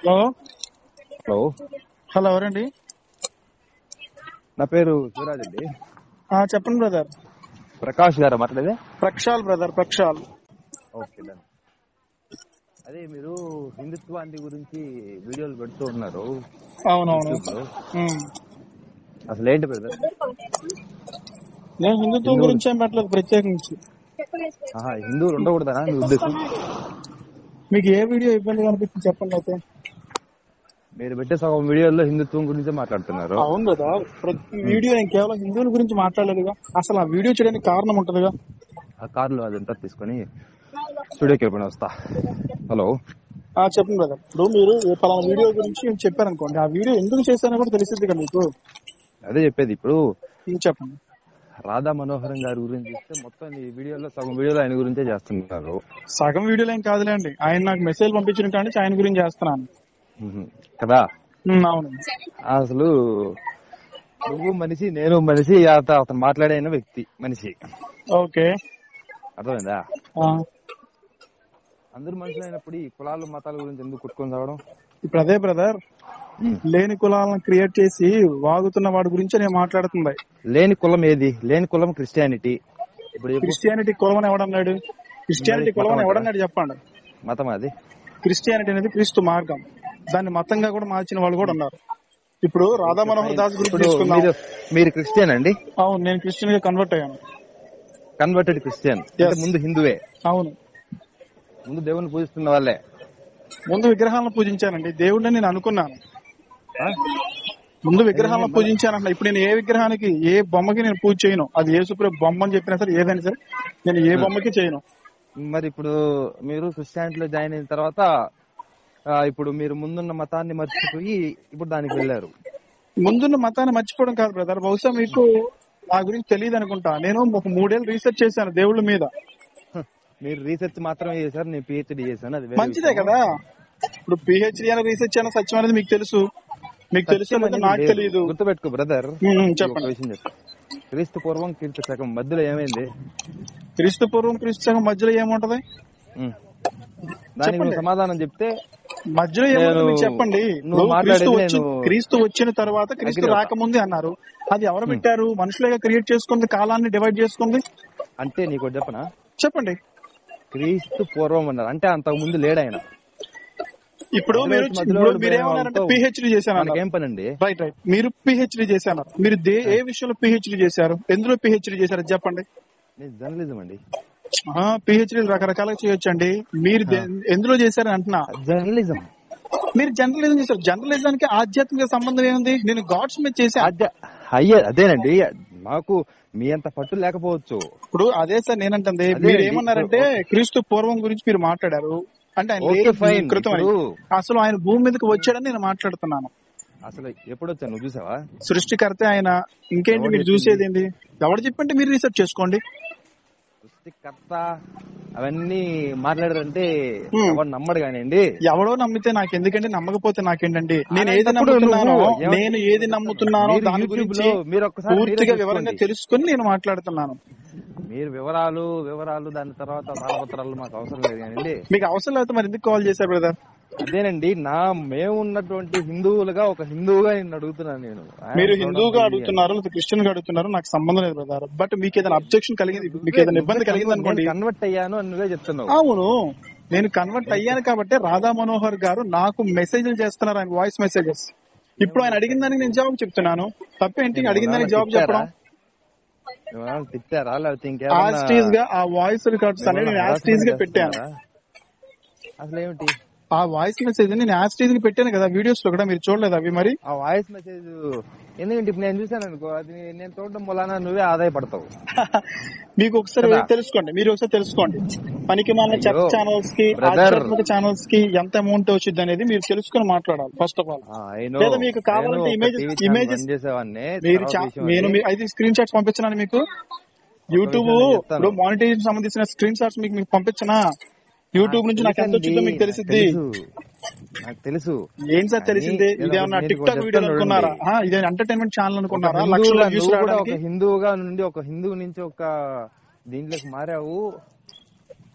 Hello hello hello ఎవరండి నా పేరు శివరాజ్ అండి ఆ, చెప్పండి బ్రదర్ ప్రకాష్ గారా మాట్లాడేది ప్రక్షాల్ బ్రదర్ ప్రక్షాల్ ఓకే డన్ అదే మీరు హిందుత్వాన్ని గురించి వీడియోలు పెడుతూ ఉన్నారు అవునవును యూట్యూబ్లో. ఉమ్. అసలు ఏంటి బ్రదర్ నేను హిందుత్వం హిందువులు. గురించి ఏం పెట్టలేదు ప్రత్యేకించి ఆహా హిందువులు ఉండకూడదనా నీ ఉద్దేశం మీకు ఏ వీడియో ఇబ్బంది కనిపిస్తుంది చెప్పండి అయితే మీరు పెట్టే సగం వీడియోల్లో హిందుత్వం గురించే మాట్లాడుతున్నారు అవును కదా ప్రతి వీడియో నేను కేవలం హిందువుల గురించి మాట్లాడలేదుగా అసలు ఆ వీడియో చేయడానికి కారణం ఉంటదిగా ఆ కార్లో అదంతా తీసుకొని స్టూడియోకి వెళ్ళిపోయిన వస్తా హలో ఆ చెప్పండి బ్రదర్ ఇప్పుడు మీరు ఏ పలానా వీడియో గురించి చెప్పారనుకోండి ఆ వీడియో ఎందుకు చేశానో కూడా తెలిసింది కదా మీకు అదే చెప్పేది ఇప్పుడు ఇది చెప్పండి రాధా మనోహరం గారి గురించి చూస్తే మొత్తం ఈ వీడియోలో సగం వీడియోలో ఆయన గురించే చేస్తున్నారు సగం వీడియోలో ఏం కాదులేండి ఆయన నాకు మెసేజ్ పంపించిన కానీ ఆయన గురించి చేస్తున్నాను మ్మ్. కదా ఉమ్, అవును అసలు నువ్వు మనిషి నేను మనిషి అత- అతను మాట్లాడే ఆయన వ్యక్తి మనిషి ఓకే అర్థమైందా ఆ, అందరు మనుషులు అయినప్పుడు ఈ కులాలు మతాల గురించి ఎందుకు కొట్టుకొని సాగడం ఇప్పుడు అదే బ్రదర్ లేని కులాలను క్రియేట్ చేసి వాగుతున్న వాడి గురించి నేను మాట్లాడుతుంది లేని కులం ఏది లేని కులం క్రిస్టియానిటీ ఇప్పుడు చెప్పు. క్రిస్టియానిటీ కులం అని ఎవడన్నాడు క్రిస్టియానిటీ కులం అని ఎవడన్నాడు చెప్పండి మతం అది క్రిస్టియానిటీ అనేది క్రీస్తు మార్గం దాన్ని మతంగా కూడా మార్చిన వాళ్ళు కూడా ఉన్నారు ఇప్పుడు రాధా మనోహర్ దాస్ గురించి ఇప్పుడు తీసుకుందాం మీరు మీరు క్రిస్టియన్ అండి అవును నేను క్రిస్టియన్ గా కన్వర్ట్ అయ్యాను కన్వర్టెడ్ క్రిస్టియన్ Yes. అంటే ముందు హిందువే అవును ముందు దేవుని పూజిస్తున్న వాళ్ళే ముందు విగ్రహాలను పూజించానండి దేవుడిని నేను అనుకున్నాను ఆ? ముందు విగ్రహాలను పూజించానంట ఇప్పుడు నేను ఏ విగ్రహానికి ఏ బొమ్మకి నేను పూజ చేయను అది ఏ సుప్రే బొమ్మ అని చెప్పినా సరే ఏదైనా సరే నేను ఏ బొమ్మకి చేయను మరి ఇప్పుడు మీరు క్రిస్టియానిటీలో జాయిన్ అయిన తర్వాత ఆ, ఇప్పుడు మీరు ముందున్న మతాన్ని మర్చిపోయి ఇప్పుడు దానికి వెళ్ళారు ముందున్న మతాన్ని మర్చిపోవడం కాదు బ్రదర్ బహుశా మీకు నా గురించి తెలియదు అనుకుంటా నేను ఒక మూడేళ్ళు రీసెర్చ్ చేశాను దేవుళ్ళ మీద హ, మీరు రీసెర్చ్ మాత్రమే చేశారు నేను పిహెచ్డి చేశాను అది వేరే మంచిదే విషయం. కదా ఇప్పుడు పిహెచ్డి అని రీసెర్చ్ అయినా సత్యం అనేది మీకు తెలుసు మీకు తెలుసు సత్యం లేదో అనేది నాకు లేదు. తెలియదు గుర్తుపెట్టుకో బ్రదర్ ఉమ్, ఉమ్, ఒక చెప్పండి విషయం చెప్పు క్రీస్తు పూర్వం కీర్తి శకం మధ్యలో ఏమైంది క్రీస్తు పూర్వం క్రీస్తు శకం మధ్యలో ఏముంటది ఉం. దానికి నువ్వు సమాధానం చెప్తే మధ్యలో ఏముంటది నేను- మీకు చెప్పండి నువ్వు ఇప్పుడు మాట్లాడేది క్రీస్తు వచ్చి నేను- క్రీస్తు వచ్చిన తర్వాత క్రీస్తు Agree అవుతా. రాకముందే అన్నారు అది ఎవరు పెట్టారు మనుషులుగా క్రియేట్ చేసుకుంది కాలాన్ని డివైడ్ చేసుకుంది అంటే నీకు ఒకటి చెప్పనా చెప్పండి క్రీస్తు పూర్వం అన్నారు అంటే అంతకు ముందు లేడు ఆయన ఇప్పుడు మధ్యలో మీరు వచ్చి మధ్యలో ఇప్పుడు వాడు మీరు ఏమన్నారంటే పోయావు. పిహెచ్డి చేశాను అన్నారు. మనకేం పని అండి రైట్ రైట్ మీరు పిహెచ్డి చేశారు మీరు దే ఏ విషయంలో పిహెచ్డి చేశారు ఎందులో పిహెచ్డి చేశారు అది చెప్పండి నేను జర్నలిజం అండి పిహెచ్డి రకరకాలుగా చేయొచ్చండి మీరు దే- ఎందులో చేశారని అంటున్నా జర్నలిజం మీరు జర్నలిజం చేశారు జర్నలిజానికి ఆధ్యాత్మిక సంబంధం ఏముంది నేను గాడ్స్ మీద చేశాను అదే అయ్యే అదేనండి మాకు మీ అంత పట్టు లేకపోవచ్చు ఇప్పుడు అదే సార్ నేనంటుంది అదే మీరు అండి. ఏమన్నారంటే క్రీస్తు పూర్వం గురించి మీరు మాట్లాడారు అంటే ఆయన ఓకే, లేని ఫైన్. కృతం అని. ఇప్పుడు- అసలు ఆయన భూమి మీదకి వచ్చాడని నేను మాట్లాడుతున్నాను అసలు ఎప్పుడు వచ్చా నువ్వు చూసావా సృష్టికర్త ఆయన ఇంకేంటి ఎవరు మీరు చెప్పింది? చూసేది ఏంటి ఎవరు చెప్పంటే మీరు రీసెర్చ్ చేసుకోండి సృష్టికర్త అవన్నీ మాట్లాడారంటే Hmm. ఎవరు నమ్మడు కానివ్వండి ఎవడో నమ్మితే నాకు ఎందుకంటే నమ్మకపోతే నాకేంటండి నేను ఏది అలాంటప్పుడు నమ్ముతున్నానో నువ్వు ఏమ- నేను ఏది నమ్ముతున్నానో మీరు దాని YouTube గురించి లో మీరు ఒక్కసారి మీరే పూర్తిగా వివరంగా తెలుసుకోండి. తెలుసుకుని నేను మాట్లాడుతున్నాను మీరు వివరాలు వివరాలు దాని తర్వాత తాళపత్రాలు మాకు అవసరం లేదు కానివ్వండి మీకు అవసరం లేకపోతే మరి ఎందుకు కాల్ చేశారు బ్రదర్ అదేనండి నా మేము ఉన్నటువంటి హిందువులుగా ఒక హిందువుగా నేను అడుగుతున్నాను నేను మీరు హిందూగా అడుగుతున్నారు లేదా క్రిస్టియన్ గా అడుగుతున్నారు నాకు సంబంధం లేదు బ్రదర్ బట్ మీకు ఏదైనా అబ్జెక్షన్ కలిగింది మీకు ఏదైనా ఇబ్బంది కలిగింది అనుకోండి కన్వర్ట్ అయ్యాను అని నువ్వే చెప్తున్నావు అవును నేను కన్వర్ట్ అయ్యాను కాబట్టి రాధా మనోహర్ గారు నాకు మెసేజ్లు చేస్తున్నారు ఆయన వాయిస్ మెసేజెస్ ఇప్పుడు ఆయన అడిగిన దానికి నేను జవాబు చెప్తున్నాను తప్పేంటి అడిగిన దానికి జవాబు చెప్పడం ఏమన్నా తిట్టారా లేకపోతే యాస్టీజ్ గా ఆ వాయిస్ రికార్డ్స్ అనేది నేను యాస్టీజ్ గా పెట్టాను అసలు ఏమిటి ఆ వాయిస్ మెసేజ్ నేను యాస్టీజ్ గా పెట్టాను కదా వీడియోస్ లో కూడా మీరు చూడలేదు అవి మరి ఆ వాయిస్ మెసేజ్ ఎందుకంటే ఇప్పుడు నేను చూసాను అనుకో అది నేను చూడడం వలన నువ్వే ఆదాయపడతావు మీకు ఒకసారి కదా. తెలుసుకోండి మీరు ఒకసారి తెలుసుకోండి పనికి మాలిన చర్చ్ అయ్యో, ఛానల్స్ కి brother. ఆధ్యాత్మిక ఛానల్స్ కి ఎంత అమౌంట్ వచ్చింది అనేది మీరు తెలుసుకుని మాట్లాడాలి ఫస్ట్ ఆఫ్ ఆల్ ఆ, I know. లేదా మీకు కావాలంటే నేను ఒక images- TV channel images- run చేసేవాడిని మీరు తర్వాత చా- విషయం నేను అది. మీ- అయితే స్క్రీన్ షాట్స్ పంపించినాను మీకు యూట్యూబ్ విషయం నేను చెప్తాను. ఇప్పుడు మానిటైజేషన్ సంబంధించిన స్క్రీన్ షాట్స్ మీకు మీకు పంపించనా యూట్యూబ్ నుంచి నాకు ఎంత వచ్చిందో మీకు తెలిసిద్ది తెలుసు. నాకు తెలుసు ఏం సార్ కానీ తెలిసింది నేను ఇదేమన్నా ఒకటి టిక్ టాక్ చెప్తాను వీడియో అనుకున్నారా చూడండి. ఆ, ఇదే ఎంటర్టైన్మెంట్ ఛానల్ ఒక అనుకున్నారా హిందువుగా లక్షల వ్యూస్ నువ్వు కూడా రావడానికి ఒక హిందువుగా నుండి ఒక హిందువు నుంచి ఒక దీంట్లోకి మారావు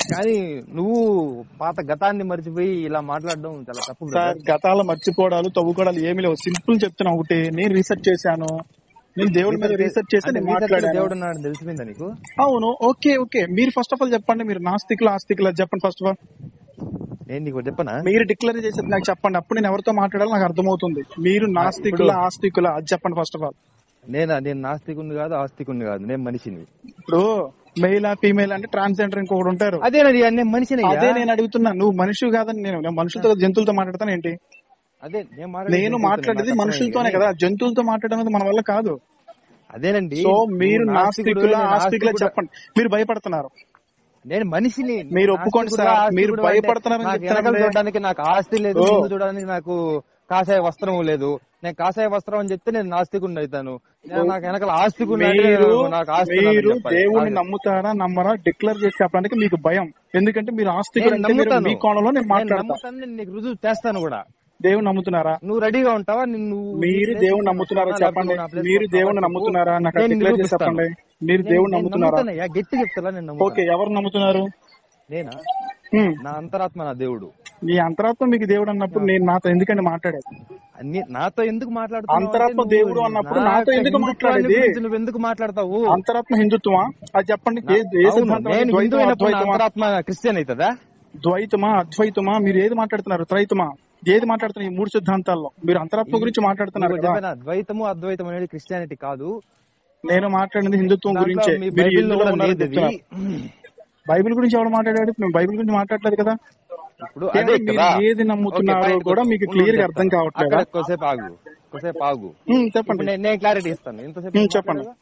కానీ నువ్వు పాత గతాన్ని మర్చిపోయి ఇలా మాట్లాడడం చాలా తప్పు సార్ బ్రదర్. గతాల మర్చిపోవడాలు తవ్వుకోవడాలు ఏమీ లేవు సింపుల్ చెప్తున్నా ఒకటి నేను రీసెర్చ్ చేశాను నేను దేవుడి మీద రీసెర్చ్ చేసి అంటే నేను రీసెర్చ్ మాట్లాడాను దేవుడు ఉన్నాడు తెలిసిపోయిందా నీకు అవును ఓకే ఓకే మీరు ఫస్ట్ ఆఫ్ ఆల్ చెప్పండి మీరు నాస్తికులు ఆస్తికులు అది చెప్పండి ఫస్ట్ ఆఫ్ ఆల్ నేను నీకు చెప్పనా మీరు డిక్లేర్ చేసేది నాకు చెప్పండి అప్పుడు నేను ఎవరితో మాట్లాడాలో నాకు అర్థమవుతుంది మీరు నాస్తికుల ఆస్తికుల అది చెప్పండి ఫస్ట్ ఆఫ్ ఆల్ నేను నేను నాస్తికుని కాదు ఆస్తికుని కాదు నేను మనిషిని ఇప్పుడు మెయిల్ ఫీమేల్ అంటే ట్రాన్స్జెండర్ ఇంకొకటి ఉంటారు అదేనండి నేను మనిషిని అదే నేను అడుగుతున్నా నువ్వు మనిషి కాదని నేను నేను మనుషులతో జంతువులతో మాట్లాడతాను ఏంటి అదే నేను నేను మాట్లాడేది మనుషులతోనే కదా జంతువులతో మాట్లాడడం అనేది మన వల్ల కాదు అదేనండి సో మీరు నువ్వు నాస్తికుడు, నాస్తికుల నేను ఆస్తికుల ఆస్తికుడు. చెప్పండి మీరు భయపడుతున్నారు నేను మనిషిని మీరు ఒప్పుకోండి నాస్తికుడు, సార్, ఆస్తికుడు మీరు అంటే భయపడుతున్నారని నాకు చెప్తానండి. వెనకాల చూడడానికి నాకు ఆస్తి లేదు ఓ. ముందు చూడడానికి నాకు కాషాయ వస్త్రం లేదు నేను కాషాయ వస్త్రం అని చెప్తే నేను నాస్తికుడిని అవుతాను నేను నాకు వెనకాల ఆస్తికుడిని అంటే మీరు నేను- నాకు ఆస్తి ఉన్నదని మీరు చెప్పాలి. దేవుణ్ణి నాకు- నమ్ముతారా నమ్మరా డిక్లేర్ చేసి చెప్పడానికి మీకు భయం ఎందుకంటే మీరు ఆస్తికుడు నేను అంటే మీరు నమ్ముతాను మీ కోణంలో నేను నేను మాట్లాడతా నమ్ముతాను నేను నీకు రుజువు చేస్తాను కూడా దేవుని నమ్ముతున్నారా నువ్వు రెడీగా ఉంటావా నిన్ను మీరు దేవుని నమ్ముతున్నారా చెప్పండి మీరు దేవుని నమ్ముతున్నారా నాకు డిక్లేర్ చేసి చెప్పండి మీరు దేవుని నమ్ముతున్నారా గట్టి చెప్తారా నేను ఓకే నమ్ముతాను ఎవరు నమ్ముతున్నారు నేనా హ్మ్. నా అంతరాత్మ నా దేవుడు మీ అంతరాత్మ మీకు దేవుడు అన్నప్పుడు నేను నాతో ఎందుకండి మాట్లాడేది అన్ని నాతో ఎందుకు మాట్లాడుతున్నావు అంతరాత్మ అంటే దేవుడు నువ్వు అన్నప్పుడు నా నాతో ఎందుకు హిందుత్వాన్ని మాట్లాడేది? గురించి నువ్వు ఎందుకు మాట్లాడతావు అంతరాత్మ హిందుత్వమా అది చెప్పండి ఏ- ఏ అవును, సిద్ధాంతం నేను హిందూ ద్వైతమా అయినప్పుడు నా అద్వైతమా అంతరాత్మ క్రిస్టియన్ అవుతుందా ద్వైతమా అద్వైతమా మీరు ఏది మాట్లాడుతున్నారు త్రైతమా ఏది మాట్లాడుతున్నారు ఈ మూడు సిద్ధాంతాల్లో మీరు అంతరాత్మ గురించి మాట్లాడుతున్నారు నీకు కదా చెప్పానా? ద్వైతము అద్వైతం అనేది క్రిస్టియానిటీ కాదు నేను మాట్లాడింది హిందుత్వం దాంట్లో గురించే మీ మీరు బైబిల్లో ఎందులో కూడా ఉన్నారో లేదు అది. చెప్తున్నారు. బైబిల్ గురించి ఎవడు మాట్లాడాడు మేము బైబిల్ గురించి మాట్లాడలేదు కదా ఇప్పుడు ఏమంటే అదే మీరు కదా ఏది నమ్ముతున్నారో ఓకే, fine. కూడా మీకు ఉండు, క్లియర్ గా చెప్తాను. అర్థం కావట్లేదా అక్కడ కొద్దిసేపు ఆగు కొద్దిసేపు ఆగు ఉమ్, ఇప్పుడు చెప్పండి నేను- నేను క్లారిటీ ఇస్తాను ఎంతసేపు ఉమ్, చెప్పండి. మాట్లాడేదా?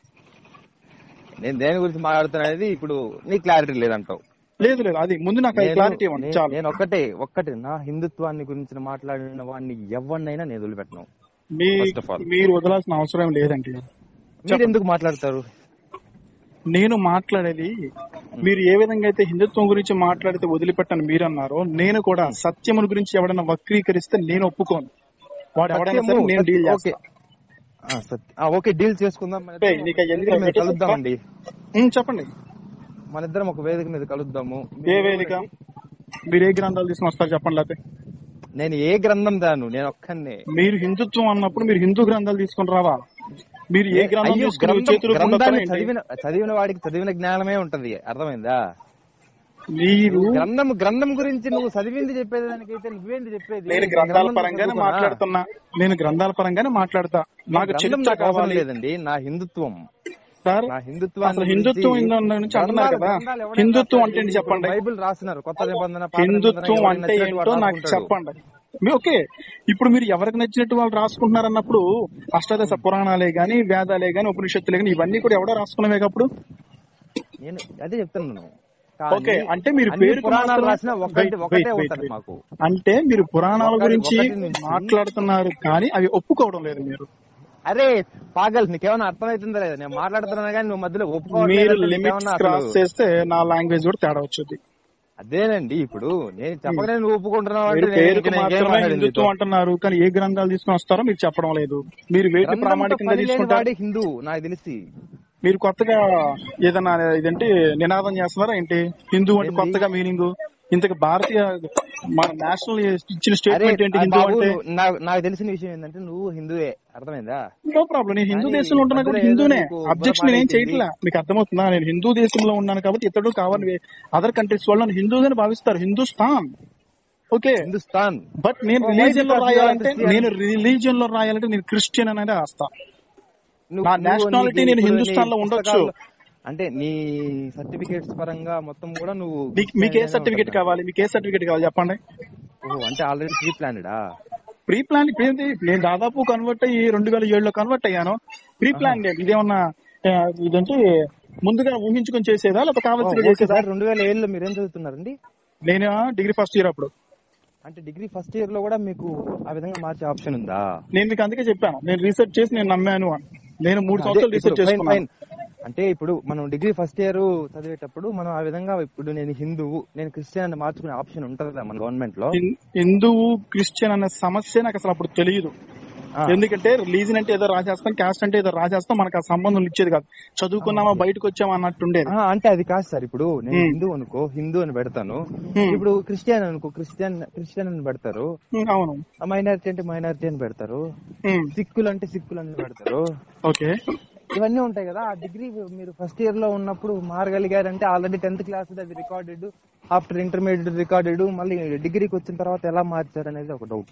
నేను దేని గురించి మాట్లాడుతున్నది ఇప్పుడు నీ క్లారిటీ లేదంటావు లేదు లేదు అది ముందు నాకు నేను- క్లారిటీ ఇవ్వండి నేను- చాలు నేను ఒక్కటే ఒక్కటే నా హిందుత్వాన్ని గురించి మాట్లాడిన వాడిని ఎవరినైనా నేను వదిలిపెట్టను మీ First of all. మీరు వదలాల్సిన అవసరం లేదండి మీరు ఎందుకు మాట్లాడతారు నేను మాట్లాడేది మీరు ఏ విధంగా అయితే హిందుత్వం గురించి మాట్లాడితే వదిలిపెట్టను మీరు అన్నారో నేను కూడా సత్యముల గురించి ఎవడైనా వక్రీకరిస్తే నేను ఒప్పుకోను వాడు ఎవడైనా సరే సత్యము, నేను డీల్ సత్య- చేస్తా ఓకే. ఆ, సత్య- ఆ, ఓకే డీల్ చేసుకుందాం మన ఏయ్, ఇద్దరం నీకు ఒక ఎందుకు వేదిక మీద పెట్టేసి కలుద్దామండి ఉమ్, చెప్పండి మన ఇద్దరం ఒక వేదిక మీద కలుద్దాము ఏ వేదిక మీరు ఏ గ్రంథాలు తీసుకుని వస్తారు చెప్పండి లేకపోతే నేను ఏ గ్రంథం దాను నేను ఒక్కనే మీరు హిందుత్వం అన్నప్పుడు మీరు హిందూ గ్రంథాలు తీసుకుని రావా మీరు ఏ గ్రంథం అయ్యో, తీసుకుని గ్రంథం- చేతులు గ్రంథాన్ని చదివిన చదివిన వాడికి చదివిన జ్ఞానమే ఉంటది అర్థమైందా మీరు గ్రంథం గ్రంథం గురించి నువ్వు చదివింది చెప్పేది దానికైతే నువ్వేంటి చెప్పేది నేను గ్రంథాల గ్రంథం పరంగానే చదువుకోనా? మాట్లాడుతున్నా నేను గ్రంథాల పరంగానే మాట్లాడతా నాకు గ్రంథం చరిత్ర నాకు అవసరం కావాలి లేదండి నా హిందుత్వం సార్ నా హిందుత్వాన్ని అసలు హిందుత్వం గురించి ఇందా నుంచి అంటున్నారు కదా గ్రంథాలు- గ్రంథాలు ఎవరైనా హిందుత్వం రాస్తారు. అంటే ఏంటి ఇప్పుడు చెప్పండి బైబిల్ రాస్తున్నారు కొత్త నిబంధన పాత నిబంధన హిందుత్వం ఎవరికి అంటే నచ్చినట్టు వాడు ఏంటో నాకు రాసుకుంటాడు. చెప్పండి మీ- ఓకే ఇప్పుడు మీరు ఎవరికి నచ్చినట్టు వాళ్ళు రాసుకుంటున్నారు అన్నప్పుడు అష్టాదశ పురాణాలే గాని వేదాలే గాని ఉపనిషత్తులే గాని ఇవన్నీ కూడా ఎవడో రాసుకున్నవే అప్పుడు నేను అదే చెప్తున్నాను ఓకే అంటే మీరు అన్ని పేరుకు పురాణాలు మాత్రం- రాసిన ఒకటి wait, ఒకటే wait, wait, ఉంటది wait. మాకు అంటే మీరు పురాణాల ఒకటి- గురించి ఒకటి నుంచి- మాట్లాడుతున్నారు కానీ అవి ఒప్పుకోవడం లేదు మీరు అరే పాగల్ నీకేమైనా అర్థమవుతుందా లేదా నేను మాట్లాడుతున్నా కానీ నువ్వు మధ్యలో మీరు ఒప్పుకోవట్లేదు లిమిట్స్ క్రాస్ చేస్తే నా లాంగ్వేజ్ కూడా తేడా వచ్చుద్ది అదేనండి ఇప్పుడు నేను చెప్పగానే నువ్వు ఒప్పుకుంటున్నావు అంటే మీరు నేను పేరుకు ఇంక నేను ఏం మాత్రమే మాట్లాడేది హిందుత్వం నీతో? అంటున్నారు కానీ ఏ గ్రంథాలు తీసుకుని వస్తారో మీరు చెప్పడం లేదు మీరు వేటి గ్రంథంతో ప్రామాణికంగా పని లేని తీసుకుంటారు వాడే హిందూ నాకు తెలిసి మీరు కొత్తగా ఏదైనా ఇదంటే నినాదం చేస్తున్నారా ఏంటి హిందూ అంటే ఏంటి? కొత్తగా మీనింగ్ ఇంతకు భారతీయ మన నేషనల్ ఇచ్చిన అరే స్టేట్మెంట్ ఏంటి ఆ హిందూ బాబు అంటే నువ్వు- నాకు నాకు తెలిసిన విషయం ఏంటంటే నువ్వు హిందువే అర్థమైందా నో ప్రాబ్లం నేను హిందూ కానీ దేశంలో ఉంటున్నా కాబట్టి మధ్యలో ఏదో హిందూనే నీకు అబ్జెక్షన్ నేను ఏం బుర్ర చేయట్లా మీకు అర్థమవుతుందా నేను హిందూ దేశంలో ఉన్నాను కాబట్టి ఇతడు కావాలి అదర్ కంట్రీస్ వాళ్ళు నన్ను హిందూగానే భావిస్తారు హిందుస్థాన్ ఓకే హిందుస్థాన్ బట్ నేను Oh, రిలీజియన్ లో why because you are రాయాలంటే Christian? నేను రిలీజియన్ లో రాయాలంటే నేను క్రిస్టియన్ అనేది రాస్తా నువ్వు- నా నువ్వు nationality నీకు నేను ఇప్పుడు హిందుస్థాన్ లో నీ ఉండొచ్చు. పుస్తకాల్లో- అంటే నీ సర్టిఫికేట్స్ పరంగా మొత్తం కూడా నువ్వు మీకు మీకు ఏ క్రిస్టియన్ సర్టిఫికేట్ ఉంటావు. కావాలి మీకు ఏ సర్టిఫికేట్ కావాలి చెప్పండి ఓహో, అంటే ఆల్రెడీ ప్రీ ప్లానెడా ప్రీ ప్లాన్ ఇప్పుడు ఏంటి నేను దాదాపు కన్వర్ట్ అయ్యి రెండు వేల ఏడులో కన్వర్ట్ అయ్యాను ప్రీ ప్లాన్ ఇదేమన్నా ఆ, ఇదంటే ముందుగా ఊహించుకొని చేసేదా లేకపోతే కావాల్సిన చేసేదా సార్ రెండు వేల ఏళ్ళలో మీరేం చదువుతున్నారండి నేను డిగ్రీ ఫస్ట్ ఇయర్ అప్పుడు అంటే డిగ్రీ ఫస్ట్ ఇయర్ లో కూడా మీకు ఆ విధంగా మార్చే ఆప్షన్ ఉందా నేను మీకు అందుకే చెప్పాను నేను రీసెర్చ్ చేసి నేను నమ్మాను అని నేను మూడు సంవత్సరాలు అదే, రీసెర్చ్ ఇప్పుడు fine, చేసుకున్నాను fine. అంటే ఇప్పుడు మనం డిగ్రీ ఫస్ట్ ఇయర్ చదివేటప్పుడు మనం ఆ విధంగా ఇప్పుడు నేను హిందువు నేను క్రిస్టియన్ అని మార్చుకునే ఆప్షన్ ఉంటుందా మన గవర్నమెంట్ లో హిం- హిందువు క్రిస్టియన్ అనే సమస్య నాకు అసలు అప్పుడు తెలియదు ఆ. ఎందుకంటే రిలీజన్ అంటే ఏదో రాసేస్తాం క్యాస్ట్ అంటే ఏదో రాసేస్తాం మనకు ఆ సంబంధం ఇచ్చేది కాదు చదువుకున్నామా బయటకు వచ్చామా అన్నట్టు ఉండేది ఆ, అంటే అది కాదు సార్ ఇప్పుడు నేను ఉమ్. హిందూ అనుకో హిందూ అని పెడతాను ఉమ్. ఇప్పుడు క్రిస్టియన్ అనుకో క్రిస్టియన్ క్రిస్టియన్ అని పెడతారు ఉమ్, అవును మైనారిటీ అంటే మైనారిటీ అని పెడతారు ఉమ్, సిక్కులు అంటే సిక్కులు అని పెడతారు ఓకే ఇవన్నీ ఉంటాయి కదా ఆ డిగ్రీ మీరు ఫస్ట్ ఇయర్ లో ఉన్నప్పుడు మారగలిగారంటే ఆల్రెడీ టెన్త్ క్లాస్ అది రికార్డెడ్ ఆఫ్టర్ ఇంటర్మీడియట్ రికార్డెడ్ మళ్ళీ డిగ్రీకి వచ్చిన తర్వాత ఎలా మార్చారు అనేది ఒక డౌట్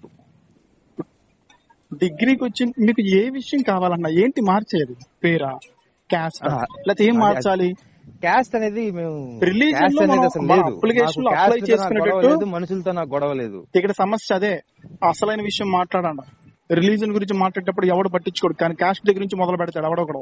డిగ్రీకి వచ్చి మీకు ఏ విషయం కావాలన్నా ఏంటి మార్చేది పేరా క్యాస్ట్ ఆ, లేకపోతే ఏం అది- మార్చాలి క్యాస్ట్ అనేది మేము Religion caste లో అనేది మనం- అసలు మన లేదు application లో నాకు apply caste తో నాకు గొడవ చేసుకునేటట్టు- లేదు మనుషులతో నాకు గొడవ లేదు ఇక్కడ సమస్య అదే అసలైన విషయం మాట్లాడండి రిలీజన్ గురించి మాట్లాడేటప్పుడు ఎవడు పట్టించుకోడు కానీ క్యాస్ట్ దగ్గర నుంచి మొదలు పెడతాడు ఎవడొకడు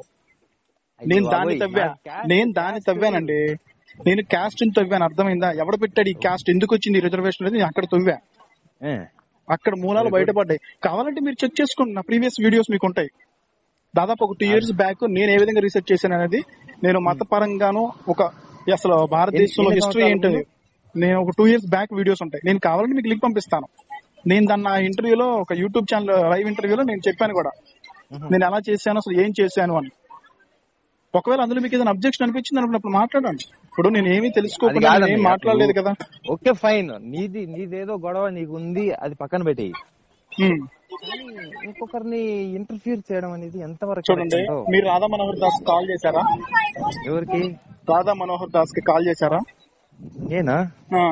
నేను దాన్ని అయ్యో తవ్వా బాబోయ్, నా caste- నేను దాన్ని తవ్వానండి నేను క్యాస్ట్ తవ్వాను అర్థమైందా ఎవడు పెట్టాడు ఈ క్యాస్ట్ ఎందుకు వచ్చింది ఈ రిజర్వేషన్ అనేది నేను అక్కడ తవ్వా ఏ, అక్కడ మూలాలు బయటపడ్డాయి కావాలంటే మీరు చెక్ చేసుకోండి నా ప్రీవియస్ వీడియోస్ మీకు ఉంటాయి దాదాపు ఒక టూ ఇయర్స్ బ్యాక్ నేను ఏ విధంగా రీసెర్చ్ చేశాను అనేది నేను మతపరంగాను ఒక అసలు భారతదేశంలో ఎన్ని హిస్టరీ ఏంటి సంవత్సరాల నేను ఒక టూ ఇయర్స్ బ్యాక్ వీడియోస్ ఉంటాయి నేను కావాలంటే మీకు లింక్ పంపిస్తాను నేను దాన్ని నా ఇంటర్వ్యూలో ఒక యూట్యూబ్ ఛానల్ లైవ్ ఇంటర్వ్యూలో నేను చెప్పాను కూడా మ్మ్. నేను ఎలా చేశాను అసలు ఏం చేశాను అని ఒకవేళ అందులో మీకు ఏదైనా అబ్జెక్షన్ అనిపించింది అన్నప్పుడు మాట్లాడండి ఇప్పుడు నేను ఏమీ అది తెలుసుకోకుండా కాదండి, నేను ఏం మాట్లాడలేదు కదా ఓకే ఫైన్ నీది నీదేదో గొడవ నీకు ఉంది అది పక్కన పెట్టేయి హ్మ్. కానీ ఇంకొకరిని ఇంటర్ఫియర్ చేయడం అనేది ఎంతవరకు చూడండి correct అంటావు? మీరు రాధా మనోహర్ దాస్ కాల్ చేశారా ఎవరికి రాధా మనోహర్ దాస్ కి కాల్ చేశారా నేనా ఆ.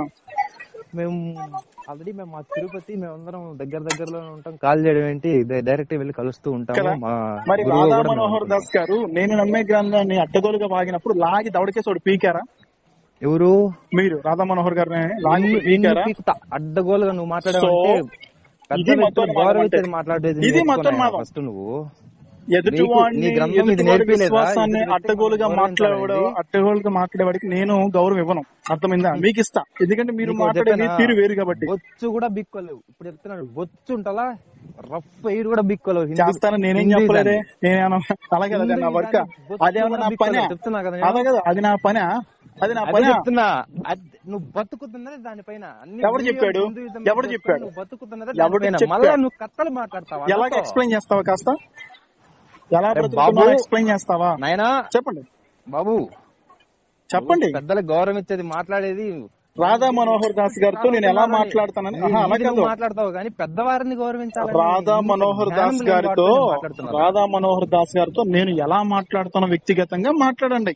మేము ఆల్రెడీ మేము మా తిరుపతి మేమందరం దగ్గర దగ్గరలో ఉంటాం కాల్ చేయడం ఏంటి డైరెక్ట్ వెళ్ళి కలుస్తూ ఉంటాము కదా? మా మరి గురువు రాధా కూడా మేము మనోహర్ అనుకుంటాం. దాస్ గారు నేను నమ్మే గ్రంథాన్ని అడ్డగోలుగా వాగినప్పుడు లాగి దవడకేసి ఒకటి పీకారా ఎవరు మీరు రాధా మనోహర్ గారిని లాగి నిన్ను- పీకారా నిన్ను పీకుతా. అడ్డగోలుగా నువ్వు మాట్లాడావంటే పెద్ద ఇది వ్యక్తులు మతోన్మాదం గౌరవించేది అంటే. మాట్లాడేది ఇది మతోన్మాదం. ఫస్ట్ నువ్వు ఎదుటి నీకు- వాడిని నీ గ్రంథం ఇది ఎదుటి వాడి నేర్పిలేదా? విశ్వాసాన్ని ఎదుటి వ్యక్తిని అడ్డగోలుగా మనం మాట్లాడే గౌరవించాలి. అడ్డగోలుగా మాట్లాడేవాడికి నేను గౌరవం ఇవ్వను అర్థమైందా మీకు ఇస్తా ఎందుకంటే మీరు నీకు మాట్లాడేది చెప్పానా? తీరు వేరు కాబట్టి బొచ్చు కూడా బిక్కోలేవు ఇప్పుడు చెప్తున్నాడు బొచ్చు ఉంటలా రఫ్ ఎయిర్ కూడా బిక్కోలేవు హిందీ- చేస్తానని నేనేం హిందీ చెప్పలేదే దాన్ని. నేనేమో అలాగే అదే నా హిందీ వర్క్ దాన్ని బొచ్చు అదేమో కూడా నా పని బిక్కోలేవు. చెప్తున్నా కదా నేను. అదే కదా అది నా పని అది నా అదే పని చెప్తున్నా అది నువ్వు బతుకుతున్నది దానిపైన అన్ని ఎవడు వీడియోలు చెప్పాడు? హిందూయిజం ఎవడు మీద చెప్పాడు? నువ్వు బతుకుతున్నది ఎవడు దానిపైన చెప్పాడు? మళ్ళా నువ్వు కథలు మాట్లాడతావా ఎలాగ నాతో? ఎక్స్ప్లెయిన్ చేస్తావా కాస్త ఎలా అరే బ్రతుకుతున్నావో బాబు. ఎక్స్ప్లెయిన్ చేస్తావా నాయనా చెప్పండి బాబు చెప్పండి నువ్వు పెద్దలకు గౌరవం ఇచ్చేది మాట్లాడేది రాధా మనోహర్ దాస్ గారితో నేను ఎలా మాట్లాడతానని నీ- ఆహా, అలా నీది కాదు నువ్వు మాట్లాడతావు కానీ పెద్దవారిని గౌరవించాలి రాధా మనోహర్ దాస్ గారితో రాధా మనోహర్ దాస్ గారితో నేను ఎలా మాట్లాడుతానో వ్యక్తిగతంగా మాట్లాడండి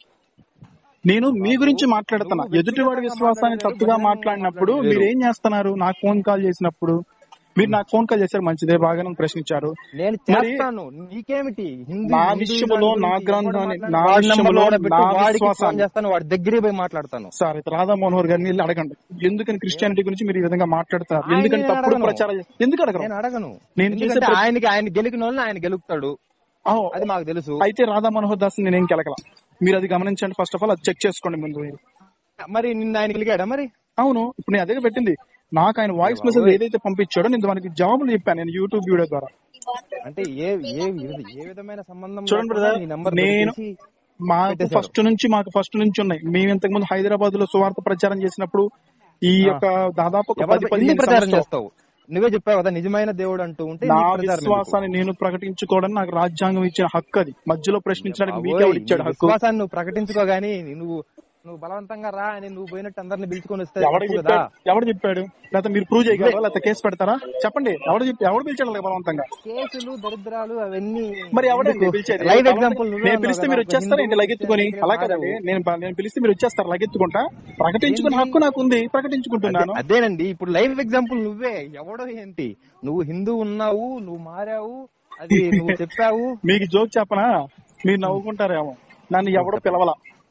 నేను మీ గురించి మాట్లాడుతున్నా ఎదుటివాడి విశ్వాసాన్ని తప్పుగా మాట్లాడినప్పుడు మీరు ఏం చేస్తున్నారు నాకు ఫోన్ కాల్ చేసినప్పుడు మీరు నాకు ఫోన్ కాల్ చేశారు మంచిదే బాగానే ప్రశ్నించారు నేను మరి చేస్తాను నీకేమిటి హిందూ నా హిందూయిజం విషయములో, గురించి నా ఎవడు గ్రంథాన్ని, మాట్లాడినా నా వాడి నెంబర్ విషయములో, కూడా పెట్టు, నా వాడికి ఫోన్ విశ్వాసాన్ని. చేస్తాను వాడి దగ్గరే పోయి మాట్లాడతాను సార్ అయితే రాధా మనోహర్ గారిని వెళ్ళి అడగండి ఎందుకని క్రిస్టియానిటీ గురించి మీరు ఈ విధంగా మాట్లాడతారు ఆయన ఎందుకని నేను తప్పుడు అడగను. ప్రచారం చేస్తారు? ఎందుకు అడగరు నేను అడగను నేను చేసే ఎందుకంటే ప్రతి- ఆయనకి ఆయన గెలికిన వాళ్ళని ఆయన గెలుపుతాడు ఆహో, అది మాకు తెలుసు అయితే రాధా మనోహర్ దాస్ నేనేం కెలకల మీరు అది గమనించండి ఫస్ట్ ఆఫ్ ఆల్ అది చెక్ చేసుకోండి ముందు మీరు మరి నిన్న ఆయన గెలిగాడా మరి అవును ఇప్పుడు నేను అదే పెట్టింది నాకు ఆయన వాయిస్ మెసేజ్ ఏదైతే పంపించాడో నేను దానికి జవాబులు చెప్పాను నేను యూట్యూబ్ వీడియో ద్వారా అంటే ఏ ఏ విధ- ఏ విధమైన సంబంధం చూడండి లేకుండా brother, నీ నంబర్ నేను- దొరికేసి మాకు పెట్టేశారు. ఫస్ట్ నుంచి మాకు ఫస్ట్ నుంచి ఉన్నాయి మేము ఇంతకు ముందు హైదరాబాద్ లో సువార్త ప్రచారం చేసినప్పుడు ఈ యొక్క దాదాపు ఒక ఎవరు- పది ఎందుకు పదిహేను ప్రచారం సంవత్సరాలు చేస్తావు నువ్వే చెప్పావు కదా నిజమైన దేవుడు అంటూ ఉంటే నా నీకు ప్రచారం ఎందుకు? విశ్వాసాన్ని నేను ప్రకటించుకోవడానికి నాకు రాజ్యాంగం ఇచ్చిన హక్కు అది మధ్యలో ప్రశ్నించడానికి మీకు బాబోయ్, ఎవరు ఇచ్చాడు నీ హక్కు విశ్వాసాన్ని నువ్వు ప్రకటించుకోగాని నువ్వు నువ్వు బలవంతంగా రా అని నువ్వు పోయినట్టు అందరిని పిలుచుకొని వస్తే ఎవడు తప్పు కదా చెప్పాడు ఎవడు చెప్పాడు లేకపోతే మీరు ప్రూవ్ చేయగలరా లేకపోతే కేసు పెడతారా చెప్పండి ఎవడు చెప్పి ఎవడు పిలిచాడు అలాగ బలవంతంగా కేసులు దరిద్రాలు అవన్నీ మరి ఎవడండి ఎందుకు? పిలిచేది లైవ్ ఎగ్జాంపుల్ నువ్వే నేను ఉన్నావు పిలిస్తే కదా, మీరు ఒక వచ్చేస్తారా హిందూ ఇంటి లగెత్తుకొని క్రిస్టియన్ అలా కదండి మారావు. నేను నేను పిలిస్తే మీరు వచ్చేస్తారు లగెత్తుకుంటా ప్రకటించుకునే హక్కు నాకు ఉంది ప్రకటించుకుంటున్నాను అదే- అదేనండి ఇప్పుడు లైవ్ ఎగ్జాంపుల్ నువ్వే ఎవడో ఏంటి నువ్వు హిందూ ఉన్నావు నువ్వు మారావు అది నువ్వు చెప్పావు మీకు జోక్ చెప్పనా మీరు నవ్వుకుంటారేమో నన్ను ఎవడో పిలవల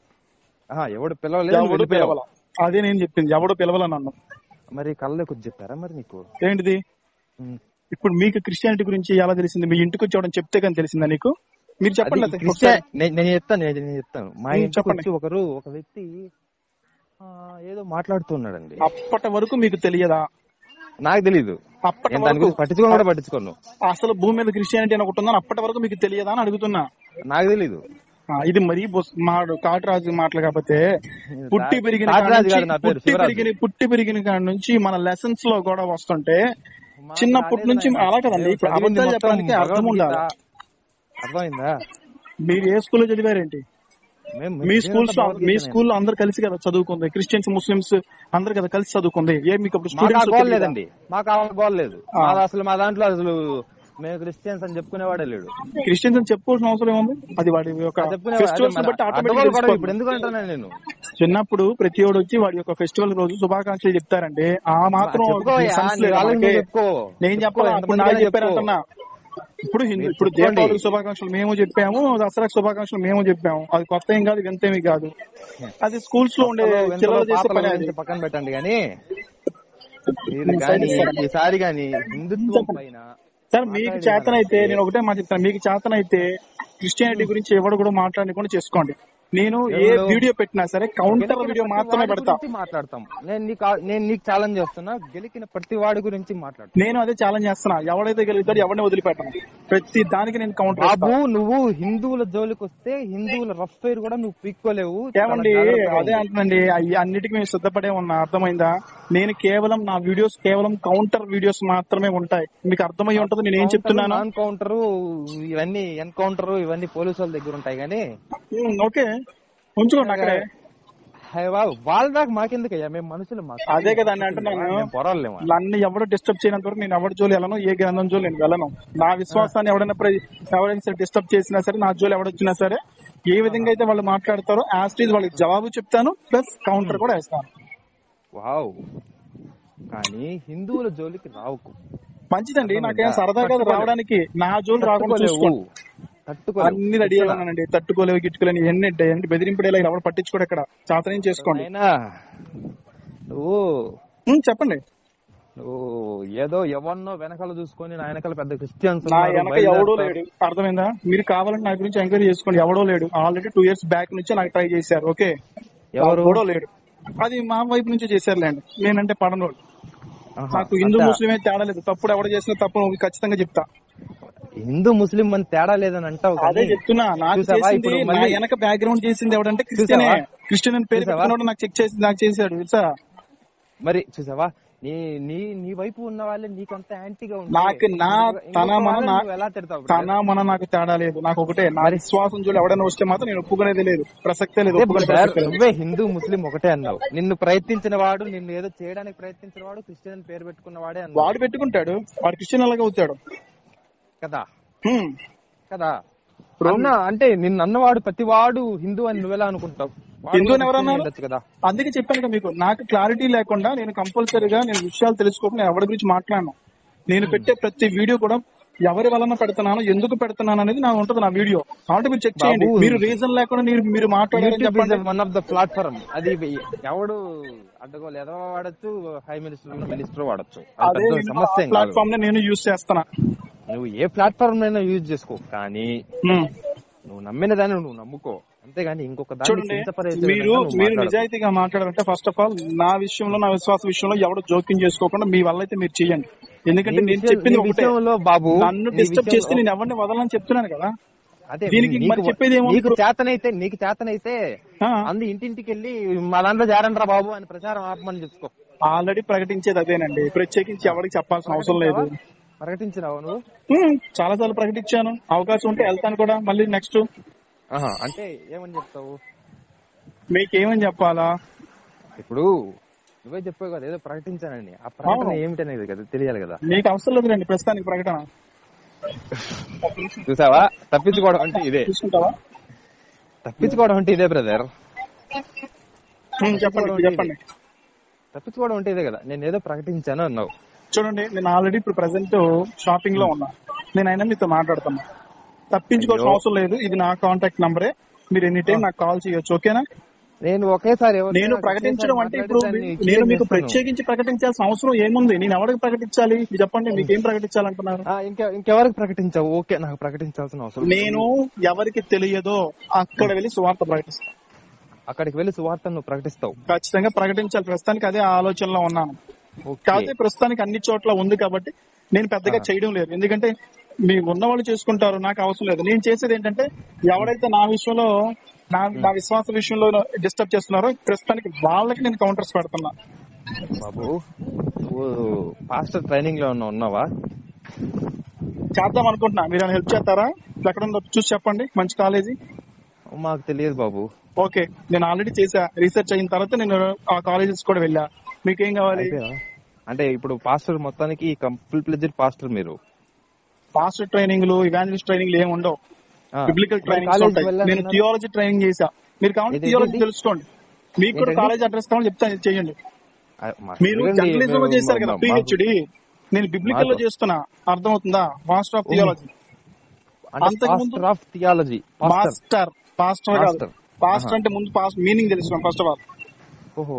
ఆహా, ఎవడు పిలవలేదు నువ్వు ఎవడు వెళ్ళిపోయావు. పిలవల అదే నేను చెప్పింది ఎవడో పిలవల నన్ను మరి కళ్ళలోకి వచ్చి చెప్పారా మరి నీకు ఏంటిది ఉమ్. ఇప్పుడు మీకు క్రిస్టియానిటీ గురించి ఎలా తెలిసింది మీ ఇంటికి వచ్చి ఎవడం చెప్తే కానీ తెలిసిందా నీకు మీరు చెప్పండి అది లేకపోతే క్రిస్టియన్ నేను నేను చెప్తాను నేను నేను చెప్తాను మా ఉమ్, ఇంటికి చెప్పండి. వచ్చి ఒకరు ఒక వ్యక్తి ఆ, ఏదో మాట్లాడుతున్నాడండి అప్పటి వరకు మీకు తెలియదా నాకు తెలీదు అప్పటి నేను దాని వరకు గురించి పట్టించుకోను కూడా పట్టించుకోను అసలు భూమి మీద క్రిస్టియానిటీ అని ఒకటి ఉందని అప్పటి వరకు మీకు తెలియదా అని అడుగుతున్నా నాకు తెలీదు ఆ, ఇది మరీ బొస్- మాడు కాటరాజు మాటలు కాకపోతే పుట్టి పెరిగిన కాడ కాటరాజు నుంచి- కాదు నా పేరు, పుట్టి శివరాజు. పెరిగిన పుట్టి పెరిగిన కాడ నుంచి మన లెసన్స్ లో కూడా వస్తుంటే మాకు చిన్నప్పటి రాలేదు నుంచి నాయనా. అలా కదండి మేము ఇప్పుడు చదివింది అబద్ధాలు మొత్తం చెప్పడానికి అర్థం ఉండాలి భగవద్గీత. అర్థమైందా మీరు ఏ స్కూల్లో చదివారేంటి మేము మీ మేము స్కూల్స్ చదివినంత మీ భగవద్గీత స్కూల్లో అందరు కలిసి కదా చదువుకుంది క్రిస్టియన్స్ ముస్లిమ్స్ అందరు కదా కలిసి చదువుకుంది ఏ మీకు అప్పుడు మాకు ఆ గోల్ స్టూడెంట్స్ లేదండి మాకు ఆ గోల్ లేదు ఆ. మాది అసలు మా దాంట్లో అసలు మేము క్రిస్టియన్స్ అని చెప్పుకునేవాడే లేడు క్రిస్టియన్స్ అని చెప్పుకోవాల్సిన అవసరం ఏముంది అది వాడి యొక్క చెప్పుకునేవాడు అదే ఫెస్టివల్స్ మరి బట్టి అడ్డగోలు ఆటోమేటిక్ గొడవ ఇప్పుడు ఎందుకు అంటున్నాను నేను చిన్నప్పుడు ప్రతి ఒడు వచ్చి వాడి యొక్క ఫెస్టివల్ రోజు శుభాకాంక్షలు చెప్తారండి ఆ మాత్రం చెప్పుకోవయ్యా, sense నీ లేదా వాళ్ళకి మనకి? నువ్వు చెప్పుకో నేను చెప్పుకో, చెప్పాలా అప్పుడు ఎంతమందికైనా నాకు చెప్పుకో. చెప్పారంటున్నా ఇప్పుడు హిందూ మీరు ఇప్పుడు చెప్పుకోండి. దీపావళికి శుభాకాంక్షలు మేము చెప్పాము దసరాకి శుభాకాంక్షలు మేము చెప్పాము అది కొత్త ఏం కాదు వింత ఏమి కాదు అది స్కూల్స్ లో ఉండే కొత్తలో, వెంటలో, పిల్లలు చేసే పాతలో పని అది గురించి పక్కన పెట్టండి కానీ మీరు కానీ ఈసారి కానీ హిందుత్వం పైన సార్ మీకు చేతనైతే నేను ఒకటే మాట చెప్తాను మీకు చేతనైతే క్రిస్టియానిటీ గురించి ఎవడు కూడా మాట్లాడకుండా చేసుకోండి నేను ఏ ఎవరు? వీడియో పెట్టినా సరే కౌంటర్ గెలికిన వీడియో ప్రతి మాత్రమే వాడి పెడతా గురించి మాట్లాడతాం నేను నీకు ఆ- నేను నీకు ఛాలెంజ్ చేస్తున్నా గెలికిన ప్రతి వాడి గురించి మాట్లాడతాం నేను అదే ఛాలెంజ్ చేస్తున్నా ఎవడైతే గెలుగుతాడో ఎవరిని వదిలిపెట్టను ప్రతి దానికి నేను కౌంటర్ బాబు నువ్వు హిందువుల జోలికి వస్తే హిందువుల రఫ్ ఫైర్ కూడా నువ్వు పీక్కోలేవు ఏమండి చాలా జాగ్రత్తగా అదే ఉండు. అంటున్నాండి అయ్యి అన్నిటికీ మేము సిద్ధపడే ఉన్నా అర్థమైందా నేను కేవలం నా వీడియోస్ కేవలం కౌంటర్ వీడియోస్ మాత్రమే ఉంటాయి మీకు అర్థమై ఉంటది నేను ఏం చెప్తున్నాను నాన్ కౌంటర్ ఇవన్నీ ఎన్కౌంటర్ ఇవన్నీ పోలీసు వాళ్ళ దగ్గర ఉంటాయి కానీ ఉమ్, ఓకే ఉంచుకోండి అక్కడే హై బాబు, వాళ్ళ దాకా మాకెందుకయ్యా మేము మనుషులు మాకు అదే కదండి అంటున్నాను మేము పొరలేము నన్ను ఎవరు డిస్టర్బ్ చేయనంత వరకు నేను ఎవరి జోలి వెళ్ళను ఏ గ్రంథం జోలి నేను వెళ్ళను నా విశ్వాసాన్ని ఎవడైనా ప్ర- ఎవరైనా సరే డిస్టర్బ్ చేసినా సరే నా జోలి ఎవడొచ్చినా సరే ఏ విధంగా అయితే వాళ్ళు మాట్లాడతారో యాస్టీజ్ వాళ్ళకి జవాబు చెప్తాను ప్లస్ కౌంటర్ కూడా వేస్తాను వావ్ కానీ హిందువుల జోలికి రావుకు మంచిదండి నాకేం సరదా కాదు రావడానికి నా జోలు రాకుండా చూసుకోండి తట్టుకోలేవు అన్ని రెడీ ఉన్నానండి తట్టుకోలేవు గిట్టుకోలేని ఎన్ని ఎన్ని బెదిరింపుడేలా ఎవరు పట్టించుకోడు ఇక్కడ చాతనం చేసుకోండి అయినా నువ్వు ఉమ్, చెప్పండి నువ్వు ఏదో ఎవరినో వెనకాల చూసుకొని నా వెనకాల పెద్ద క్రిస్టియన్స్ నా ఉన్నారు, వెనక ఎవడో బయలుదేరుతారు. లేడు అర్థమైందా మీరు కావాలంటే నా గురించి ఎంక్వైరీ చేసుకోండి ఎవడో లేడు ఆల్రెడీ టూ ఇయర్స్ బ్యాక్ నుంచి నాకు ట్రై చేశారు ఓకే ఎవరు? ఎవడో లేడు అది మా వైపు నుంచి చేశారులేండి నేనంటే పడనోడు ఆహా, నాకు హిందూ అంతా ముస్లిం అయితే తేడా లేదు తప్పుడు ఎవడ చేసిన తప్పు నువ్వు ఖచ్చితంగా చెప్తా హిందూ ముస్లిం అని తేడా లేదని అంటావు అదే కానీ చెప్తున్నా నాకు చూసావా చేసింది ఇప్పుడు నా మళ్ళీ- వెనక బ్యాక్గ్రౌండ్ చేసింది ఎవడంటే క్రిస్టియనే చూసావా? క్రిస్టియన్ అని పేరు చూసావా? పెట్టుకున్నాడు నాకు చెక్ చేసి నాకు చేశాడు తెలుసా మరి చూసావా నీ నీ నీ వైపు ఉన్న వాళ్ళే నీకంత యాంటీగా ఉంటే నాకు నా ఇంకొక తన మన వాళ్ళని నా- నువ్వు ఎలా తిడతావు brother? తన మన నాకు తేడా లేదు నాకు ఒకటే నా విశ్వాసం చూడు ఎవడైనా వస్తే మాత్రం నేను ఒప్పుకునేది లేదు ప్రసక్తే లేదు అదే ఒప్పుకునే brother, ప్రసక్తే లేదు నువ్వే హిందూ ముస్లిం ఒకటే అన్నావు నిన్ను ప్రయత్నించిన వాడు నిన్ను ఏదో చేయడానికి ప్రయత్నించిన వాడు క్రిస్టియన్ అని పేరు పెట్టుకున్న వాడే అన్నావు వాడు పెట్టుకుంటాడు వాడు క్రిస్టియన్ అలాగే అవుతాడు కదా హ్మ్. కదా అన్న అంటే నిన్ను అన్నవాడు ప్రతి వాడు హిందూ అని నువ్వెలా అనుకుంటావు వాడు హిందూ అని ఎవరు క్రిస్టియన్ అన్నారు? ఉండొచ్చు కదా అందుకే చెప్పాను కదా మీకు నాకు క్లారిటీ లేకుండా నేను కంపల్సరీగా నేను విషయాలు తెలుసుకోకుండా నేను ఎవరి గురించి మాట్లాడను నేను పెట్టే ప్రతి వీడియో కూడా ఎవరి వలన పెడుతున్నాను ఎందుకు పెడుతున్నాను అనేది నా ఉంటది నా వీడియో కాబట్టి మీరు చెక్ చేయండి బాబు. మీరు రీజన్ లేకుండా మీరు మీరు మాట్లాడారని యూట్యూబ్ చెప్పండి వన్ ఆఫ్ ద ప్లాట్ఫారం అది ఎవడు అడ్డగోలు ఎదవ వాడచ్చు హై మినిస్టర్ మినిస్టర్ వాడచ్చు అది అదే పెద్ద సమస్య ఏం కాదు ప్లాట్ఫామ్ ని నేను యూజ్ చేస్తాను నువ్వు ఏ ప్లాట్ఫామ్ అయినా యూజ్ చేసుకో కానీ హ్మ్. నువ్వు నమ్మిన దాన్ని నువ్వు నమ్ముకో అంతేగాని ఇంకొక దాన్ని చూడండి కించపరిచే మీరు విధంగా నువ్వు మీరు మాట్లాడకు. నిజాయితీగా మాట్లాడాలంటే ఫస్ట్ ఆఫ్ ఆల్ నా విషయంలో నా విశ్వాస విషయంలో ఎవడు జోక్యం చేసుకోకుండా మీ వల్ల అయితే మీరు చేయండి ఎందుకంటే నీ నేను విషయం- చెప్పింది నీ ఒకటే విషయంలో బాబు నన్ను నీ డిస్టర్బ్ విషయంలో- చేస్తే నేను ఎవరిని వదలని చెప్తున్నాను కదా అదే దీనికి నీకు- మరి చెప్పేది ఏముంది నీకు ఇప్పుడు? చేతనైతే నీకు చేతనైతే ఆ, అందు ఇంటింటికి వెళ్ళి మా దాంట్లో జారండ్రా బాబు అని ప్రచారం ఆపమని చెప్పుకో ఆల్రెడీ ప్రకటించేది అదేనండి ప్రత్యేకించి ఎవరికి చెప్పాల్సిన అవసరం లేదు ప్రకటించినావు నువ్వు హ్మ్, చాలా సార్లు ప్రకటించాను అవకాశం ఉంటే వెళ్తాను కూడా మళ్ళీ నెక్స్ట్ ఆహా, అంటే ఏమని చెప్తావు మీకేమని చెప్పాలా ఇప్పుడు నువ్వే చెప్పావు కదా ఏదో ప్రకటించానని ఆ ప్రకటన అవును. ఏమిటనేది కదా తెలియాలి కదా మీకు అవసరం లేదులేండి ప్రస్తుతానికి ప్రకటన చూసావా తప్పించుకోవడం అంటే ఇదే చూసుకుంటావా తప్పించుకోవడం అంటే ఇదే బ్రదర్ హ్మ్, చెప్పండి ఇప్పుడు చెప్పండి తప్పించుకోవడం అంటే ఇదే కదా నేను ఏదో ప్రకటించాను అన్నావు చూడండి నేను ఆల్రెడీ ఇప్పుడు ప్రెసెంట్ షాపింగ్ లో ఉన్నా నేను అయినా మీతో మాట్లాడుతున్నా తప్పించుకోవాల్సిన అయ్యో. అవసరం లేదు ఇది నా కాంటాక్ట్ నంబరే మీరు ఎనీ టైం నాకు కాల్ చేయొచ్చు ఓకేనా నేను ఒకేసారి ఎవరితో నేను నాకు ప్రకటించడం అంటే ఇప్పుడు మాట్లాడి దాన్ని నేను clear మీకు చేస్తాను. ప్రత్యేకించి ప్రకటించాల్సిన అవసరం ఏముంది నేను ఎవరికి ప్రకటించాలి మీరు చెప్పండి మీకు ఏం ప్రకటించాలంటున్నారు ఆ, ఇంకా ఇంకెవరికి ప్రకటించావు ఓకే నాకు ప్రకటించాల్సిన అవసరం లేదు. నేను ఎవరికి తెలియదో అక్కడ వెళ్ళి సువార్త ప్రకటిస్తాను అక్కడికి వెళ్ళి సువార్త నువ్వు ప్రకటిస్తావు ఖచ్చితంగా ప్రకటించాలి ప్రస్తుతానికి అదే ఆలోచనలో ఉన్నాను ఓకే. కాకపోతే ప్రస్తుతానికి అన్ని చోట్ల ఉంది కాబట్టి నేను పెద్దగా చేయడం లేదు ఎందుకంటే మీ ఉన్న వాళ్ళు చేసుకుంటారు నాకు అవసరం లేదు నేను చేసేది ఏంటంటే ఎవరైతే నా విషయంలో నా నా విశ్వాస విషయంలో డిస్టర్బ్ చేస్తున్నారో ప్రస్తుతానికి వాళ్ళకి నేను కౌంటర్స్ పెడుతున్నా బాబు నువ్వు పాస్టర్ ట్రైనింగ్ లో ఉన్న- ఉన్నావా చేద్దాం అనుకుంటున్నా మీరు ఏమైనా హెల్ప్ చేస్తారా ఎక్కడ ఉందో చూసి చెప్పండి మంచి కాలేజీ మాకు తెలియదు బాబు ఓకే నేను ఆల్రెడీ చేసా రీసెర్చ్ అయిన తర్వాత నేను ఆ కాలేజెస్ కూడా వెళ్ళా మీకేం కావాలి అయిపోయా? అంటే ఇప్పుడు పాస్టర్ మొత్తానికి ఫుల్ ప్లెజెడ్ పాస్టర్ మీరు మాస్టర్ ట్రైనింగ్లు ఇవాంజలిస్ట్ ట్రైనింగ్లు ఏమి ఉండవు ఆ, బిబ్లికల్ మరి ట్రైనింగ్స్ కాలేజీకి ఉంటాయి వెళ్ళాలి నేను అన్నారు? థియాలజీ ట్రైనింగ్ చేసా మీరు కావాలి ఏంటి, థియాలజీ ఏంటి? తెలుసుకోండి మీకు కూడా ఏంటండి? కాలేజ్ అడ్రస్ కావాలి చెప్తాను ఇది చేయండి ఆ, మాకు మీరు తెలియదండి. జర్నలిజం లో మేము- చేశారు కదా మా- పిహెచ్డి నేను బిబ్లికల్ లో మాకు- చేస్తున్నా అర్థమవుతుందా మాస్టర్ ఆఫ్ థియాలజీ అంటే అంతకుముందు- pastor of theology pastor master pastor కాదు మాస్టర్. పాస్టర్ ఆహా. అంటే ముందు పాస్ట్ మీనింగ్ తెలుసు ఫస్ట్ ఆఫ్ ఆల్ ఓహో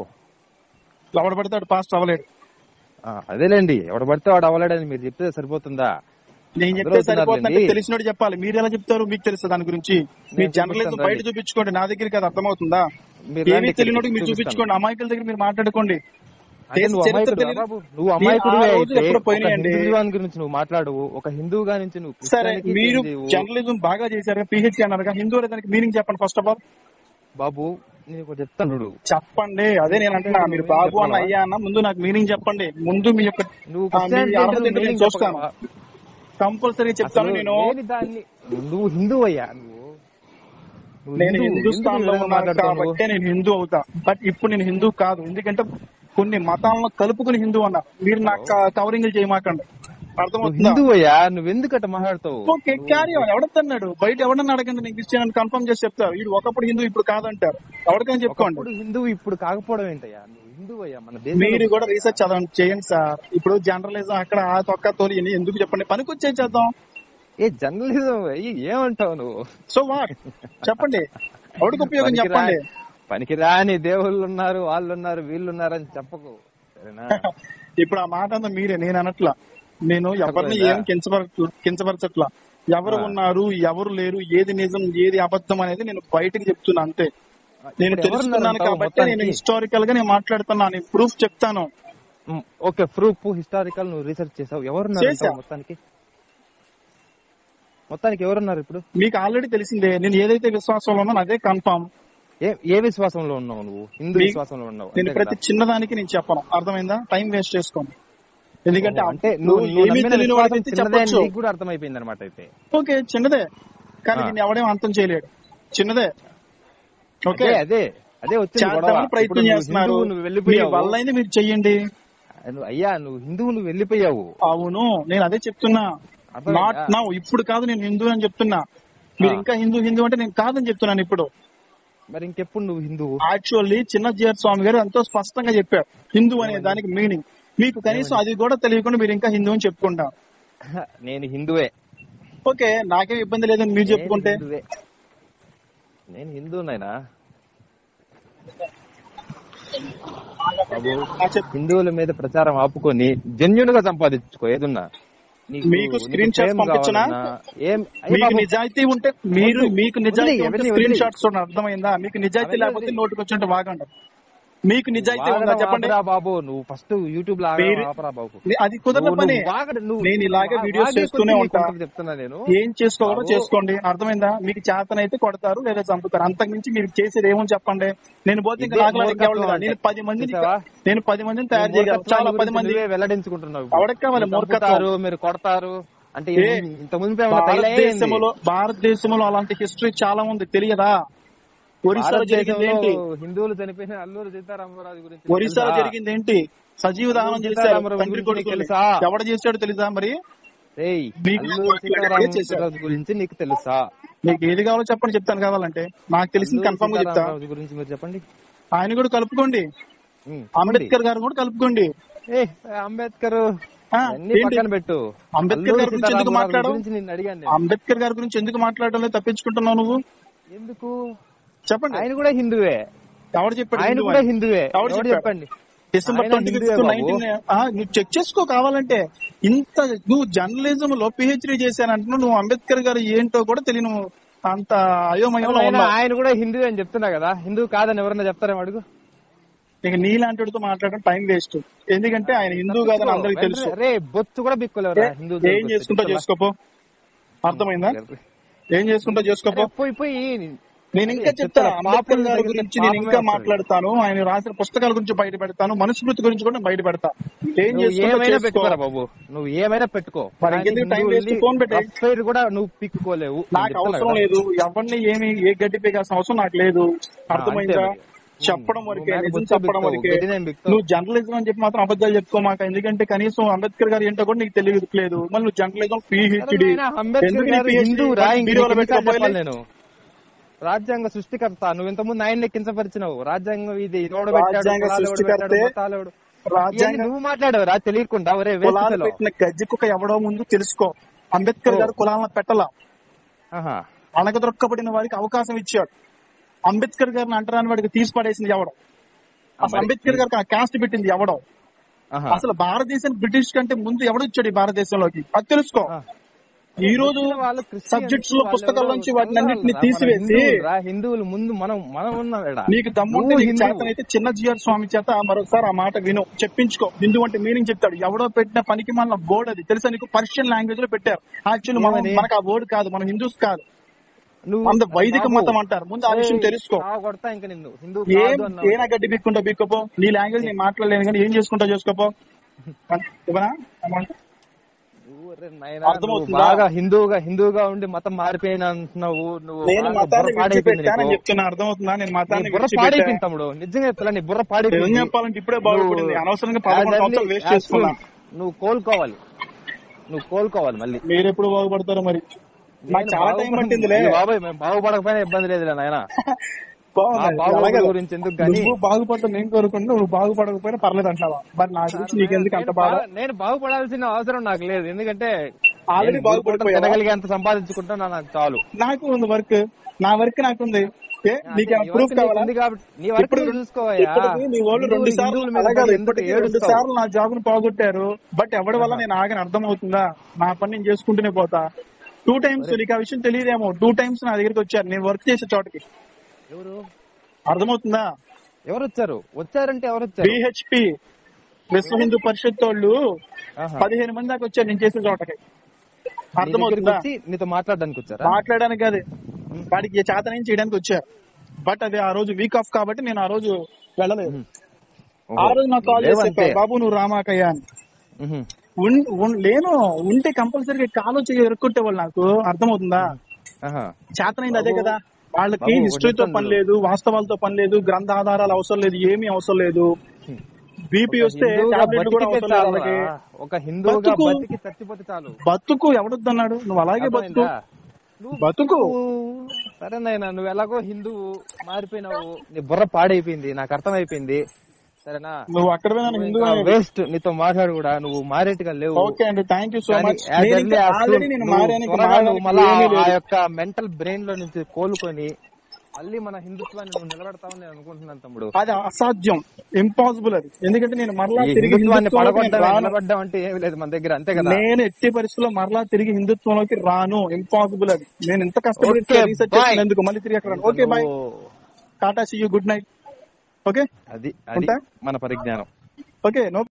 ఎవడు పడితే వాడు పాస్టర్ అవ్వలేడు ఆ, అదేలేండి ఎవడు పడితే వాడు అవ్వలేడని మీరు చెప్తే సరిపోతుందా నేను అందరూ చెప్తే సరిపోతుందంటే అవుతున్నారులేండి. తెలిసినోడు చెప్పాలి మీరు ఎలా చెప్తారు మీకు తెలుసు దాని గురించి మీ నేను జర్నలిజం చూపిస్తాను బయట రండి. చూపించుకోండి నా దగ్గరికి అది అర్థమవుతుందా మీరు ఏమీ రండి తెలియనోడికి ఇక్కడికి, మీరు చూపిస్తాను. చూపించుకోండి అమాయకుల దగ్గర మీరు మాట్లాడుకోండి అంటే దేశ నువ్వు చరిత్ర అమాయకుడు తెలియదు. బాబు నువ్వు ఈ అమాయకుడు ఆ రోజులు ఎప్పుడో పోయినాయండి. హిందుత్వాన్ని గురించి నువ్వు మాట్లాడు ఒక హిందువుగా నుంచి నువ్వు సరే క్రిస్టియానిటీ మీరు చేంజ్ అయ్యి, జర్నలిజం బాగా చేశారు పిహెచ్డి అన్నారు హిందూ అనే దానికి మీనింగ్ చెప్పండి ఫస్ట్ ఆఫ్ ఆల్ బాబు నేను ఒకటి చెప్తాను చూడు. చెప్పండి అదే నేను అంటున్నా మీరు బాబు అన్న అయ్యా అన్న ముందు నాకు మీనింగ్ చెప్పండి ముందు మీ యొక్క నువ్వు ఆ, మీ క్రిస్టియానిటీ అర్హత అంటే ఏంటో నేను meaning చూస్తాను చెప్పగలవా? కంపల్సరీ చెప్తాను అసలు నేను లేని దాన్ని నువ్వు హిందూ అయ్యా నువ్వు నువ్వు నేను హిందువు. హిందుస్థాన్ లో ఎందుకు ఇలా ఉన్నాను మాట్లాడుతావు కాబట్టి నేను హిందూ అవుతా బట్ ఇప్పుడు నేను హిందూ కాదు ఎందుకంటే కొన్ని మతాలను కలుపుకుని హిందూ అన్నా మీరు నాకు కవరింగ్ చేయమాకండి నువ్వు అర్థమవుతుందా హిందూ అయ్యా నువ్వు ఎందుకట్ట మాట్లాడతావు ఓకే క్యారీ ఆన్ ఎవడన్నాడు బయట ఎవడన్నా అడగండి నేను క్రిస్టియన్ అని కన్ఫర్మ్ చేసి చెప్తారు వీడు ఒకప్పుడు హిందూ ఇప్పుడు కాదంటారు ఎవరికైనా చెప్పుకోండి ఒకప్పుడు హిందువు ఇప్పుడు కాకపోవడం ఏంటయ్యా నువ్వు హిందూ అయ్యా మన మీరు దేశంలో కూడా రీసెర్చ్ చదవండి చేయండి సార్ ఇప్పుడు జర్నలిజం అక్కడ ఆ తొక్క తోలి ఇన్ని ఎందుకు చెప్పండి పనికొచ్చే చేద్దాం ఏ జర్నలిజం అయ్యి ఏమంటావు నువ్వు సో వాట్ చెప్పండి ఎవరికి ఉపయోగం పనికిరా- చెప్పండి పనికిరాని దేవుళ్ళు ఉన్నారు వాళ్ళు ఉన్నారు వీళ్ళు ఉన్నారు అని చెప్పకు సరేనా ఇప్పుడు ఆ మాట అంతా మీరే నేను అనట్లా నేను ఎవరిని అర్థమైందా? ఏం కించపర కించపరచట్లా ఎవరు ఆ. ఉన్నారు ఎవరు లేరు ఏది నిజం ఏది అబద్ధం అనేది నేను బయటకు చెప్తున్నా అంతే నేను ఇప్పుడు ఎవరున్నారు తెలుసుకున్నాను అంటావు కాబట్టి నేను మొత్తానికి? హిస్టారికల్ గా నేను మాట్లాడుతున్నాను ప్రూఫ్ చెప్తాను ఉమ్, ఓకే ప్రూఫ్ హిస్టారికల్ నువ్వు రీసెర్చ్ చేసావు ఎవరున్నారు చేశా. అంటావు మొత్తానికి మొత్తానికి ఎవరున్నారు ఇప్పుడు మీకు ఆల్రెడీ తెలిసిందే నేను ఏదైతే విశ్వాసంలో ఉన్నానో అదే కన్ఫామ్ ఏ ఏ విశ్వాసంలో ఉన్నావు నువ్వు హిందూ మీ- విశ్వాసంలో ఉన్నావు నేను అంతే ప్రతి కదా? చిన్నదానికి నేను చెప్పను అర్థమైందా టైం వేస్ట్ చేసుకోను ఎందుకంటే ఓహో, అంటే నువ్వు నువ్వు నువ్వు ఏమీ నమ్మిన తెలియని విశ్వాసం వాడికి చిన్నదే అని చెప్పొచ్చు నీకు కూడా అర్థమైపోయింది అనమాట అయితే ఓకే చిన్నదే కానీ ఆ. దీన్ని ఎవడేం అంతం చేయలేడు చిన్నదే ఓకే అదే అదే అదే వచ్చింది గొడవ చేద్దామని ఇప్పుడు ప్రయత్నం నువ్వు చేస్తున్నారు హిందువు నువ్వు మీ వెళ్ళిపోయావు వల్ల అయింది మీరు చెయ్యండి నువ్వు- అయ్యా నువ్వు హిందువు నువ్వు వెళ్ళిపోయావు అవును నేను అదే చెప్తున్నా అర్థమైందా? నాట్ నా ఇప్పుడు కాదు నేను హిందూ అని చెప్తున్నా మీరు ఆ. ఇంకా హిందూ హిందూ అంటే నేను కాదని చెప్తున్నాను ఇప్పుడు మరి ఇంకెప్పుడు నువ్వు హిందువు యాక్చువల్లీ చిన్న జిఆర్ స్వామి గారు ఎంతో స్పష్టంగా చెప్పారు హిందూ అనే దానికి మీనింగ్ మీకు కనీసం అది కూడా తెలియకుండా మీరు ఇంకా హిందూ అని చెప్పుకుంటారు నేను హిందువే ఓకే నాకేం ఇబ్బంది లేదని మీరు చెప్పుకుంటే నేను హిందువే. నేను హిందూనైనా బాబు ఆ చెప్పు. హిందువుల మీద ప్రచారం ఆపుకొని జెన్యున్ గా సంపాదించుకో ఏదున్నా నీకు- మీకు నీకు screen shots fame పంపించనా? కావాలన్నా, ఏం అయ్య మీకు బాబు, నిజాయితీ ఉంటే మీరు వద్దు. మీకు నిజాయితీ వదిలేయ్, ఉంటే అవన్నీ స్క్రీన్ వదిలేయ్. షాట్స్ చూడండి అర్థమైందా మీకు నిజాయితీ అవన్నీ లేకపోతే వదిలేయ్. నోటికి వచ్చినట్టు వాగండి మీకు నిజాయితీ ఉందా వాగడం చెప్పండి ఆపరా బాబు నువ్వు ఫస్ట్ యూట్యూబ్ లో ఆగడం మీరు- ఆపరా బాబు ని- అది కుదరని నువ్వు- పని నువ్వు వాగడు, నువ్వు- నేను ఇలాగే వా- వీడియోస్ వాగే చేస్తూనే కొద్దీ ఉంటా నీకు ఉంటుంది చెప్తున్నా నేను ఏం చేసుకోవాలో బాబు. చేసుకోండి అర్థమైందా మీకు చేతనైతే కొడతారు లేదా చంపుతారు అంతకు మించి మీరు చేసేది ఏమని చెప్పండి నేను పోతే ఇంకా ఇదే నాకులాగా ఇంకెవరు మూర్ఖత్వం లేరా? నేను పది మందిని చూసావా? నేను పది మందిని తయారు చేయగలను మూర్ఖత్వాన్ని చాలా పది గురించి మంది నువ్వే వెల్లడించుకుంటున్నావు ఇప్పుడు. ఎవరికి కావాలి మీరు మూర్ఖత్వం? చంపుతారు, మీరు కొడతారు అంటే ఏ, ఇంత ముందు ఏమన్నా తగిలాయా ఏంది? భారతదేశంలో భారతదేశంలో అలాంటి హిస్టరీ చాలా ఉంది తెలియదా ఒరిస్సాలో జరిగింది ఏంటి భారతదేశంలో హిందువులు చనిపోయిన అల్లూరు సీతారామరాజు గురించి ఒరిస్సాలో తెలుసా? జరిగింది ఏంటి సజీవ దహనం అల్లూరి చేశారు సీతారామరాజు తండ్రి గురించి కొడుకుని తెలుసా? ఎవడ చేశాడో తెలుసా మరి ఏయ్, మీకు అల్లూరి మాట్లాడే చేశారు. సీతారామరాజు గురించి నీకు తెలుసా మీకు ఏది కావాలో చెప్పండి చెప్తాను కావాలంటే నాకు తెలిసింది అల్లూరి కన్ఫర్మ్ గా చెప్తా సీతారామరాజు గురించి మీరు చెప్పండి ఆయన కూడా కలుపుకోండి ఉమ్, చెప్పండి. అంబేద్కర్ గారు కూడా కలుపుకోండి ఏ అంబేద్కర్ ఆ, అన్ని ఏంటి? పక్కన పెట్టు అంబేద్కర్ అల్లూరి గారి గురించి ఎందుకు సీతారామరాజు మాట్లాడవు? గురించి నేను అడిగాను నేను. అంబేద్కర్ గారి గురించి ఎందుకు మాట్లాడడం లేదు తప్పించుకుంటున్నావు నువ్వు ఎందుకు చెప్పండి ఆయన కూడా హిందువే ఎవడు చెప్పాడు ఆయన హిందూ కూడా అని? హిందువే ఎవడు ఎవడు చెప్పాడు? చెప్పండి డిసెంబర్ ఆయన ట్వంటీ హిందువే ఫిఫ్త్ బాబు. నైన్టీన్ నువ్వు చెక్ చేసుకో కావాలంటే ఇంత నువ్వు జర్నలిజం లో పిహెచ్డీ చేశానంటున్నావు నువ్వు అంబేద్కర్ గారు ఏంటో కూడా తెలియను అంత అయోమయంలో ఆయన ఉన్నావు ఆయన కూడా హిందువే అని చెప్తున్నా కదా హిందూ కాదని ఎవరన్నా చెప్తారేమో అడుగు ఇక నీలాంటితో మాట్లాడడం టైం వేస్ట్ ఎందుకంటే ఆయన హిందూ కాదని అందరికి తెలుసు రే బొత్తు కూడా బిక్కులేవరా హిందూ ఏం చేసుకుంటా చేసుకోపో అర్థమైందా ఏం చేసుకుంటా చేసుకోపో పోయి పోయి నేను ఇంకా అదే చెప్తా చెప్తాను. అంబేద్కర్ పాపం గారి జరిగితే గురించి నేను పాపమే ఇంకా వస్తుంది. మాట్లాడతాను ఆయన రాసిన పుస్తకాల గురించి బయట పెడతాను మనుస్మృతి గురించి కూడా బయట పెడతా ఏం నువ్వు చేసుకుంటా ఏమైనా చేసుకో. పెట్టుకోరా బాబు నువ్వు ఏమైనా పెట్టుకో మరి కానీ ఇంకెందుకు time హిందువుల్ని waste? phone పెట్టేయ్. rough fire కూడా నువ్వు పిక్కుకోలేవు నేను నాకు చెప్తున్నా అవసరం కదా. లేదు ఎవరిని ఏమి ఏ గడ్డి పీకాల్సిన అవసరం నాకు లేదు అర్థమైందా అంతే మరి. చెప్పడం నువ్వు వరకే నాకు నిజం బొచ్చు చెప్పడం బిక్తావు, వరకే గడ్డి నేను బిక్తావు. నువ్వు జర్నలిజం అని చెప్పి మాత్రం అబద్ధాలు చెప్పుకో మాకు ఎందుకంటే కనీసం అంబేద్కర్ గారు ఏంటో కూడా నీకు తెలియట్లేదు మళ్ళీ నువ్వు జర్నలిజం పిహెచ్డి నాయనా, అంబేద్కర్ గారు హిందూ రా ఇంక నీకు ఎన్నిసార్లు చెప్పాలి పెట్టుకోవాలి నేను రాజ్యాంగ సృష్టికర్త నువ్వు ఇంతకుముందు ఆయన్ని కించపరిచినావు రాజ్యాంగం ఇది ఎవడు పెట్టాడు, రాజ్యాంగ కులాలు ఎవడు సృష్టికర్తే, పెట్టాడు, మతాలు ఎవడు. ఇవన్నీ రాజ్యాంగ నువ్వు మాట్లాడావు రా తెలియకుండా ఒరే వేస్ట్ కులాలు fellow. పెట్టిన గజ్జి కుక్క ఎవడో ముందు తెలుసుకో అంబేద్కర్ ఓ. గారు కులాలను పెట్టలా ఆహా. అణగదొక్కబడిన వారికి అవకాశం ఇచ్చాడు అంబేద్కర్ గారిని అంటరాని వాడికి తీసి పడేసింది ఎవడం అసలు మరి- అంబేద్కర్ గారికి ఆ కాస్ట్ పెట్టింది ఎవడం ఆహా. అసలు భారతదేశం బ్రిటిష్ కంటే ముందు ఎవడు వచ్చాడు ఈ భారతదేశంలోకి అది తెలుసుకో ఆ. ఈ రోజు వాళ్ళు క్రిస్టియన్స్, సబ్జెక్ట్స్ లో వాళ్ళు పుస్తకాల ఎవరో నుంచి వాటిని అన్నింటినీ మన తీసివేసి హిందువులు రా, హిందువులు ముందు మనం మనం ఉన్నాం ఈడ. నీకు దమ్ముంటే నువ్వు నీకు హిందువు. చేతనైతే చిన్న జిఆర్ స్వామి చేత మరొకసారి ఆ మాట విను చెప్పించుకో హిందూ అంటే మీనింగ్ చెప్తాడు ఎవడో పెట్టిన పనికి మన బోర్డు అది తెలుసా నీకు పర్షియన్ లాంగ్వేజ్ లో పెట్టారు యాక్చువల్లీ మనం ఏమని? మనకు ఆ వర్డ్ కాదు మనం హిందూస్ కాదు నువ్వు అంత వైదిక బాబు, మతం అంటారు ముందు ఆ విషయం ఏయ్, తెలుసుకో చావ కొడతా ఇంక నిన్ను హిందూ ఏం కాదు అన్నావు. ఏనా గడ్డి బిక్కుంటా బిక్కపో నీ లాంగ్వేజ్ నేను మాట్లాడలేను కానీ ఏం చేసుకుంటా చేసుకోపో ఇవ్వనా అమౌంట్ ఊరే నాయనా, నువ్వు అర్థమవుతుందా? బాగా హిందువుగా హిందువుగా ఉండి మతం మారిపోయిన అంటున్నావు నువ్వు నేను బాగా మతాన్ని బుర్ర పాడైపోయింది విడిచిపెట్టానని నీకు. చెప్తున్నా అర్థమవుతుందా నేను నీ మతాన్ని బుర్ర విడిచిపెట్టా పాడైపోయింది తమ్ముడు నిజంగా చెప్తా నీ బుర్ర ఏం పాడైపోయింది చెప్పాలంటే ఇప్పుడే బాగుపడింది నువ్వు అనవసరంగా పదకొండు as early సంవత్సరాలు వేస్ట్ as చేసుకున్నా soon నువ్వు కోలుకోవాలి నువ్వు కోలుకోవాలి మళ్ళీ మీరు ఎప్పుడు బాగుపడతారో మరి నాకు నేను చాలా టైం బాగుపడ- పట్టిందిలే ఈ బాబాయ్ మేము బాగుపడకపోయినా ఇబ్బంది లేదులే నాయన బాగుంది. ఆ బాగోగుల అలాగే గురించి ఎందుకు గానీ- నువ్వు బాగుపడతా నేను కోరుకుంటా నువ్వు బాగుపడకపోయినా పర్లేదు అంటావా మరి నా గురించి నీకెందుకు అంత నేను బాధ బాగా- నేను బాగుపడాల్సిన అవసరం నాకు లేదు ఎందుకంటే Already నేను బాగుపడిపోయావా? తినగలిగేంత సంపాదించుకుంటా నాకు చాలు నాకు ఉంది వర్క్ నా వర్క్ నాకుంది ఏ నీకు నీ ప్రూఫ్ వర్క్ కావాలా నీకు ఉంది కాబట్టి నీ వర్క్ ఇప్పుడు నువ్వు చూసుకోవయ్యా ఇప్పటికి నీ వాళ్ళు రెండు హిందువులు- సార్లు హిందువుల మీద అలాగే పడి ఎందుకు ఇప్పటికి రెండు ఏడుస్తావు? సార్లు నా జాబ్ ను పోగొట్టారు బట్ ఎవడి వల్ల నేను ఆగని అర్థం అవుతుందా నా పని నేను చేసుకుంటూనే పోతా టూ టైమ్స్ నీకు ఆ విషయం తెలియదేమో టూ టైమ్స్ నా దగ్గరికి వచ్చారు నేను వర్క్ చేసే చోటకి ఎవరు అర్థమవుతుందా ఎవరు వచ్చారు వచ్చారంటే ఎవరు వచ్చారు బిహెచ్పి విశ్వ హిందూ పరిషత్ వాళ్ళు ఆహా. పదిహేను మంది దాకా వచ్చారు నేను చేసే చోటకి నీ దగ్గరికి అర్థమవుతుందా వచ్చి నీతో మాట్లాడడానికి వచ్చారా మాట్లాడడానికి కాదు వాడికి చేతనం చేయడానికి వచ్చారు బట్ అది ఆ రోజు వీక్ ఆఫ్ కాబట్టి నేను ఆ రోజు వెళ్ళలేదు ఓహో. ఆ రోజు నాకు కాల్ చేసి లేవంతే. చెప్పారు బాబు నువ్వు రామాకయ్య అని మ్హూ. ఉన్- ఉన్- లేను ఉంటే కంపల్సరీగా కాలు వచ్చి ఎరుక్కుంటేవాళ్ళు నాకు అర్థమవుతుందా ఆహా. చేతనైంది అదే బాబు, కదా వాళ్ళకి బాబు, ఒకటి హిస్టరీతో చెప్తాను పని లేదు వాస్తవాలతో పని లేదు గ్రంథ ఆధారాలు అవసరం లేదు ఏమీ అవసరం లేదు బీపీ ఒక వస్తే హిందువుగా టాబ్లెట్లు కూడా బతికితే అవసరం లేదు చాలు వాళ్ళకి రా. ఒక హిందువుగా బతుకు. బతికి చచ్చిపోతే చాలు బతుకు ఎవడొద్దన్నాడు నువ్వు అలాగే బతుకు అర్థమైందా? నువ్వు బతుకు సరేనైనా నువ్వు ఎలాగో హిందువు మారిపోయినావు నీ బుర్ర పాడైపోయింది నాకు అర్థమైపోయింది సరేనా నువ్వు అక్కడ పోయినా హిందూ వేస్ట్ నీతో మాట్లాడు కూడా నువ్వు మారేట్టుగా లేవు ఓకే అండి థ్యాంక్ యూ సో కానీ much as early as soon already నేను నువ్వు మారాను ఇంకా త్వరగా నువ్వు మళ్ళా మారడానికి ఏమీ ఆ లేదు. యొక్క మెంటల్ బ్రెయిన్ లో నుంచి కోలుకొని మళ్ళీ మన హిందుత్వాన్ని నువ్వు నిలబెడతావని నేను అనుకుంటున్నాను తమ్ముడు అది అసాధ్యం ఇంపాసిబుల్ అది ఎందుకంటే నేను మరలా ఈ తిరిగి హిందుత్వాన్ని హిందుత్వంలోకి నేను పడగొట్టడం రాను. నిలబడ్డం అంటే ఏమి లేదు మన దగ్గర అంతే కదా నేను ఎట్టి పరిస్థితుల్లో మరలా తిరిగి హిందుత్వంలోకి రాను ఇంపాసిబుల్ అది నేను ఎంత కష్టపడి Okay, రీసెర్చ్ bye. చేసినందుకు మళ్ళీ తిరిగి అక్కడ ఓకే బాయ్ నువ్వు- tata see you good night okay అది అది ఉంటా? మన పరిజ్ఞానం ఓకే నో